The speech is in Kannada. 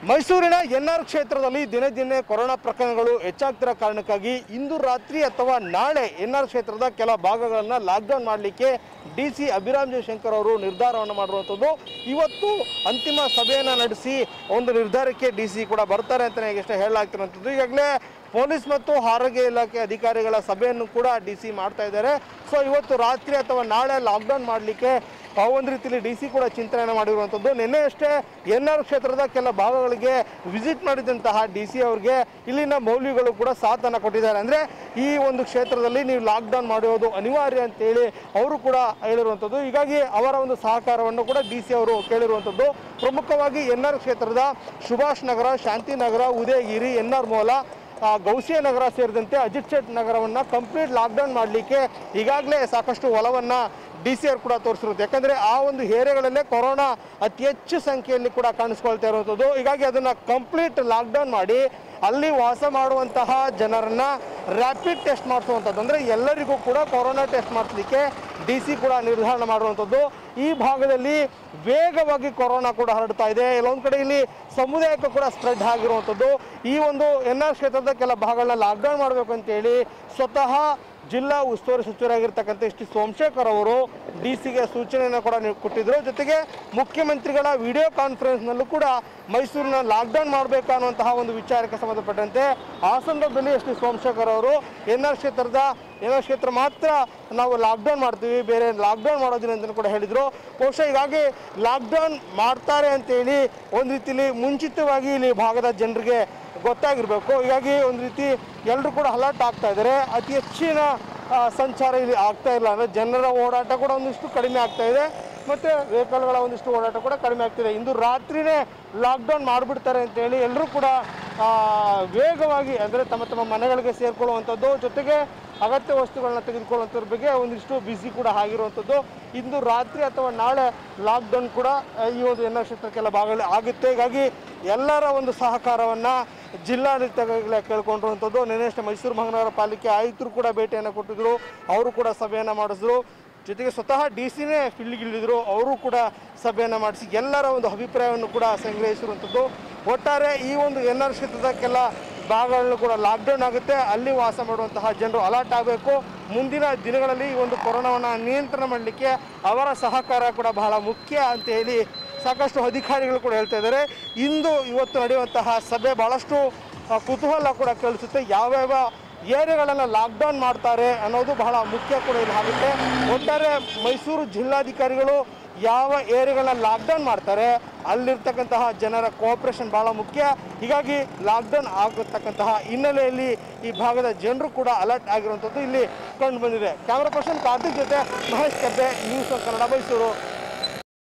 ಮೈಸೂರಿನ ಎನ್ಆರ್ ಕ್ಷೇತ್ರದಲ್ಲಿ ದಿನೇ ದಿನೇ ಕೊರೋನಾ ಪ್ರಕರಣಗಳು ಹೆಚ್ಚಾಗ್ತಿರೋ ಕಾರಣಕ್ಕಾಗಿ ಇಂದು ರಾತ್ರಿ ಅಥವಾ ನಾಳೆ ಎನ್ಆರ್ ಕ್ಷೇತ್ರದ ಕೆಲ ಭಾಗಗಳನ್ನು ಲಾಕ್ಡೌನ್ ಮಾಡಲಿಕ್ಕೆ ಡಿ ಸಿ ಅಭಿರಾಮ್ ಜಯಶಂಕರ್ ಅವರು ನಿರ್ಧಾರವನ್ನು ಮಾಡಿರುವಂಥದ್ದು ಇವತ್ತು ಅಂತಿಮ ಸಭೆಯನ್ನು ನಡೆಸಿ ಒಂದು ನಿರ್ಧಾರಕ್ಕೆ ಡಿ ಸಿ ಕೂಡ ಬರ್ತಾರೆ ಅಂತಲೇ ಈಗಷ್ಟೇ ಹೇಳಲಾಗ್ತಿರುವಂಥದ್ದು ಈಗಾಗಲೇ ಪೊಲೀಸ್ ಮತ್ತು ಆರೋಗ್ಯ ಇಲಾಖೆ ಅಧಿಕಾರಿಗಳ ಸಭೆಯನ್ನು ಕೂಡ ಡಿ ಸಿ ಮಾಡ್ತಾ ಇದ್ದಾರೆ ಸೊ ಇವತ್ತು ರಾತ್ರಿ ಅಥವಾ ನಾಳೆ ಲಾಕ್ಡೌನ್ ಮಾಡಲಿಕ್ಕೆ ಆ ಒಂದು ರೀತಿಯಲ್ಲಿ ಡಿ ಸಿ ಕೂಡ ಚಿಂತನೆ ಮಾಡಿರುವಂಥದ್ದು ನಿನ್ನೆ ಅಷ್ಟೇ ಎನ್ ಆರ್ ಕ್ಷೇತ್ರದ ಕೆಲ ಭಾಗಗಳಿಗೆ ವಿಸಿಟ್ ಮಾಡಿದಂತಹ ಡಿ ಸಿ ಅವರಿಗೆ ಇಲ್ಲಿನ ಮೌಲ್ಯಗಳು ಕೂಡ ಸಾಥನ್ನು ಕೊಟ್ಟಿದ್ದಾರೆ ಅಂದರೆ ಈ ಒಂದು ಕ್ಷೇತ್ರದಲ್ಲಿ ನೀವು ಲಾಕ್ಡೌನ್ ಮಾಡುವುದು ಅನಿವಾರ್ಯ ಅಂತೇಳಿ ಅವರು ಕೂಡ ಹೇಳಿರುವಂಥದ್ದು ಹೀಗಾಗಿ ಅವರ ಒಂದು ಸಹಕಾರವನ್ನು ಕೂಡ ಡಿ ಸಿ ಅವರು ಕೇಳಿರುವಂಥದ್ದು ಪ್ರಮುಖವಾಗಿ ಎನ್ ಆರ್ ಕ್ಷೇತ್ರದ ಸುಭಾಷ್ ನಗರ ಶಾಂತಿನಗರ ಉದಯಗಿರಿ ಎನ್ ಆರ್ ಮೋಲ ಆ, ಗೌಸಿಯ ನಗರ ಸೇರಿದಂತೆ ಅಜಿತ್ ಶೆಟ್ ನಗರವನ್ನು ಕಂಪ್ಲೀಟ್ ಲಾಕ್ಡೌನ್ ಮಾಡಲಿಕ್ಕೆ ಈಗಾಗಲೇ ಸಾಕಷ್ಟು ಒಲವನ್ನು ಡಿ ಸಿ ಅವರು ಕೂಡ ತೋರಿಸಿರುತ್ತೆ ಯಾಕಂದರೆ ಆ ಒಂದು ಏರಿಯಾಗಳಲ್ಲೇ ಕೊರೋನಾ ಅತಿ ಹೆಚ್ಚು ಸಂಖ್ಯೆಯಲ್ಲಿ ಕೂಡ ಕಾಣಿಸ್ಕೊಳ್ತಾ ಇರುವಂಥದ್ದು ಹೀಗಾಗಿ ಅದನ್ನು ಕಂಪ್ಲೀಟ್ ಲಾಕ್ಡೌನ್ ಮಾಡಿ ಅಲ್ಲಿ ವಾಸ ಮಾಡುವಂತಹ ಜನರನ್ನ ರ್ಯಾಪಿಡ್ ಟೆಸ್ಟ್ ಮಾಡಿಸುವಂಥದ್ದು ಅಂದರೆ ಎಲ್ಲರಿಗೂ ಕೂಡ ಕೊರೋನಾ ಟೆಸ್ಟ್ ಮಾಡಿಸ್ಲಿಕ್ಕೆ ಡಿ ಸಿ ಕೂಡ ನಿರ್ಧಾರ ಮಾಡುವಂಥದ್ದು ಈ ಭಾಗದಲ್ಲಿ ವೇಗವಾಗಿ ಕೊರೋನಾ ಕೂಡ ಹರಡ್ತಾ ಇದೆ ಎಲ್ಲೊಂದು ಕಡೆ ಇಲ್ಲಿ ಸಮುದಾಯಕ್ಕೂ ಕೂಡ ಸ್ಪ್ರೆಡ್ ಆಗಿರುವಂಥದ್ದು ಈ ಒಂದು ಎನ್ ಆರ್ ಕ್ಷೇತ್ರದ ಕೆಲ ಭಾಗಗಳನ್ನ ಲಾಕ್ಡೌನ್ ಮಾಡಬೇಕು ಅಂತೇಳಿ ಸ್ವತಃ ಜಿಲ್ಲಾ ಉಸ್ತುವಾರಿ ಸಚಿವರಾಗಿರ್ತಕ್ಕಂಥ ಎಸ್ ಟಿ ಸೋಮಶೇಖರ್ ಅವರು ಡಿ ಸಿಗೆ ಸೂಚನೆಯನ್ನು ಕೂಡ ನೀಡ್- ಕೊಟ್ಟಿದ್ರು ಜೊತೆಗೆ ಮುಖ್ಯಮಂತ್ರಿಗಳ ವಿಡಿಯೋ ಕಾನ್ಫರೆನ್ಸ್ನಲ್ಲೂ ಕೂಡ ಮೈಸೂರಿನ ಲಾಕ್ಡೌನ್ ಮಾಡಬೇಕಾ ಅನ್ನುವಂತಹ ಒಂದು ವಿಚಾರಕ್ಕೆ ಸಂಬಂಧಪಟ್ಟಂತೆ ಆ ಸಂದರ್ಭದಲ್ಲಿ ಎಸ್ ಟಿ ಸೋಮಶೇಖರ್ ಅವರು ಎನ್ ಆರ್ ಕ್ಷೇತ್ರದ ಎನ್ ಆರ್ ಕ್ಷೇತ್ರ ಮಾತ್ರ ನಾವು ಲಾಕ್ಡೌನ್ ಮಾಡ್ತೀವಿ ಬೇರೆ ಲಾಕ್ಡೌನ್ ಮಾಡೋದಿಲ್ಲ ಅಂತ ಕೂಡ ಹೇಳಿದರು ಬಹುಶಃ ಹೀಗಾಗಿ ಲಾಕ್ಡೌನ್ ಮಾಡ್ತಾರೆ ಅಂತೇಳಿ ಒಂದು ರೀತಿಲಿ ಮುಂಚಿತವಾಗಿ ಇಲ್ಲಿ ಭಾಗದ ಜನರಿಗೆ ಗೊತ್ತಾಗಿರಬೇಕು ಹೀಗಾಗಿ ಒಂದು ರೀತಿ ಎಲ್ಲರೂ ಕೂಡ ಅಲರ್ಟ್ ಆಗ್ತಾ ಇದ್ದಾರೆ ಅತಿ ಹೆಚ್ಚಿನ ಆ, ಸಂಚಾರ ಇಲ್ಲಿ ಆಗ್ತಾ ಇಲ್ಲ ಅಂದರೆ ಜನರ ಓಡಾಟ ಕೂಡ ಒಂದಿಷ್ಟು ಕಡಿಮೆ ಆಗ್ತಾ ಇದೆ ಮತ್ತು ವೆಹಿಕಲ್ಗಳ ಒಂದಿಷ್ಟು ಓಡಾಟ ಕೂಡ ಕಡಿಮೆ ಆಗ್ತಿದೆ ಇಂದು ರಾತ್ರಿನೇ ಲಾಕ್ಡೌನ್ ಮಾಡಿಬಿಡ್ತಾರೆ ಅಂತೇಳಿ ಎಲ್ಲರೂ ಕೂಡ ಆ, ವೇಗವಾಗಿ ಅಂದರೆ ತಮ್ಮ ತಮ್ಮ ಮನೆಗಳಿಗೆ ಸೇರ್ಕೊಳ್ಳುವಂಥದ್ದು ಜೊತೆಗೆ ಅಗತ್ಯ ವಸ್ತುಗಳನ್ನ ತೆಗೆದುಕೊಳ್ಳುವಂಥದ್ರ ಬಗ್ಗೆ ಒಂದಿಷ್ಟು ಬಿಸಿ ಕೂಡ ಆಗಿರುವಂಥದ್ದು ಇಂದು ರಾತ್ರಿ ಅಥವಾ ನಾಳೆ ಲಾಕ್ಡೌನ್ ಕೂಡ ಆ, ಈ ಒಂದು ಎನ್ ಕ್ಷೇತ್ರಕ್ಕೆಲ್ಲ ಭಾಗಗಳಲ್ಲಿ ಆಗುತ್ತೆ ಹೀಗಾಗಿ ಎಲ್ಲರ ಒಂದು ಸಹಕಾರವನ್ನು ಜಿಲ್ಲಾಡಳಿತಗಳೇ ಕೇಳ್ಕೊಂಡಿರುವಂಥದ್ದು ನಿನ್ನೆಷ್ಟೇ ಮೈಸೂರು ಮಹಾನಗರ ಪಾಲಿಕೆ ಆಯುಕ್ತರು ಕೂಡ ಭೇಟಿಯನ್ನು ಕೊಟ್ಟಿದ್ರು ಅವರು ಕೂಡ ಸಭೆಯನ್ನು ಮಾಡಿಸಿದ್ರು ಜೊತೆಗೆ ಸ್ವತಃ ಡಿ ಸಿನೇ ಫೀಲ್ಡ್ಗಿಳಿದ್ರು ಅವರು ಕೂಡ ಸಭೆಯನ್ನು ಮಾಡಿಸಿ ಎಲ್ಲರ ಒಂದು ಅಭಿಪ್ರಾಯವನ್ನು ಕೂಡ ಸಂಗ್ರಹಿಸಿರುವಂಥದ್ದು ಒಟ್ಟಾರೆ ಈ ಒಂದು ಎನ್ ಆರ್ ಕ್ಷೇತ್ರದ ಕೆಲ ಭಾಗಗಳನ್ನು ಕೂಡ ಲಾಕ್ಡೌನ್ ಆಗುತ್ತೆ ಅಲ್ಲಿ ವಾಸ ಮಾಡುವಂತಹ ಜನರು ಅಲರ್ಟ್ ಆಗಬೇಕು ಮುಂದಿನ ದಿನಗಳಲ್ಲಿ ಈ ಒಂದು ಕೊರೋನಾವನ್ನು ನಿಯಂತ್ರಣ ಮಾಡಲಿಕ್ಕೆ ಅವರ ಸಹಕಾರ ಕೂಡ ಬಹಳ ಮುಖ್ಯ ಅಂತ ಹೇಳಿ ಸಾಕಷ್ಟು ಅಧಿಕಾರಿಗಳು ಕೂಡ ಹೇಳ್ತಾ ಇದ್ದಾರೆ ಇಂದು ಇವತ್ತು ನಡೆಯುವಂತಹ ಸಭೆ ಬಹಳಷ್ಟು ಆ, ಕುತೂಹಲ ಕೂಡ ಕೇಳಿಸುತ್ತೆ ಯಾವ್ಯಾವ ಏರಿಯಾಗಳನ್ನು ಲಾಕ್ಡೌನ್ ಮಾಡ್ತಾರೆ ಅನ್ನೋದು ಬಹಳ ಮುಖ್ಯ ಕೂಡ ಇಲ್ಲಿ ಆಗುತ್ತೆ ಒಟ್ಟಾರೆ ಮೈಸೂರು ಜಿಲ್ಲಾಧಿಕಾರಿಗಳು ಯಾವ ಏರಿಯಾಗಳನ್ನ ಲಾಕ್ಡೌನ್ ಮಾಡ್ತಾರೆ ಅಲ್ಲಿರ್ತಕ್ಕಂತಹ ಜನರ ಕೋಆಪರೇಷನ್ ಬಹಳ ಮುಖ್ಯ ಹೀಗಾಗಿ ಲಾಕ್ಡೌನ್ ಆಗತಕ್ಕಂತಹ ಹಿನ್ನೆಲೆಯಲ್ಲಿ ಈ ಭಾಗದ ಜನರು ಕೂಡ ಅಲರ್ಟ್ ಆಗಿರುವಂಥದ್ದು ಇಲ್ಲಿ ಕಂಡು ಬಂದಿದೆ ಕ್ಯಾಮ್ರಾ ಪರ್ಸನ್ ಕಾರ್ತಿಕ್ ಜೊತೆ ಮಹೇಶ್ ಕಬ್ಬೆ ನ್ಯೂಸ್ ಕನ್ನಡ ಮೈಸೂರು